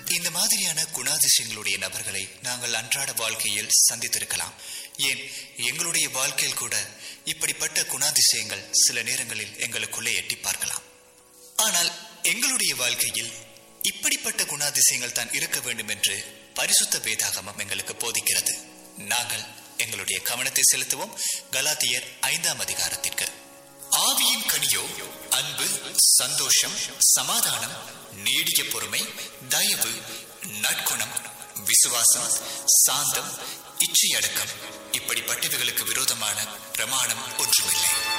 இந்த மாதிரியான குணாதிசயங்களுடைய நபர்களை நாங்கள் அன்றாட வாழ்க்கையில் சந்தித்திருக்கலாம் ஏன் எங்களுடைய வாழ்க்கையில் கூட இப்படிப்பட்ட குணாதிசயங்கள் சில நேரங்களில் எங்களுக்குள்ளே எட்டி பார்க்கலாம் ஆனால் எங்களுடைய வாழ்க்கையில் இப்படிப்பட்ட குணாதிசயங்கள் தான் இருக்க வேண்டும் என்று பரிசுத்த வேதாகமம் எங்களுக்கு போதிக்கிறது நாங்கள் எங்களுடைய கவனத்தை செலுத்துவோம் கலாத்தியர் ஐந்தாம் அதிகாரத்திற்கு ஆவியின் கனியோ அன்பு சந்தோஷம் சமாதானம் நீடிய பொறுமை தயவு நற்குணம் விசுவாசம் சாந்தம் இச்சையடக்கம் இப்படிப்பட்டவைகளுக்கு விரோதமான பிரமாணம் ஒன்றுமில்லை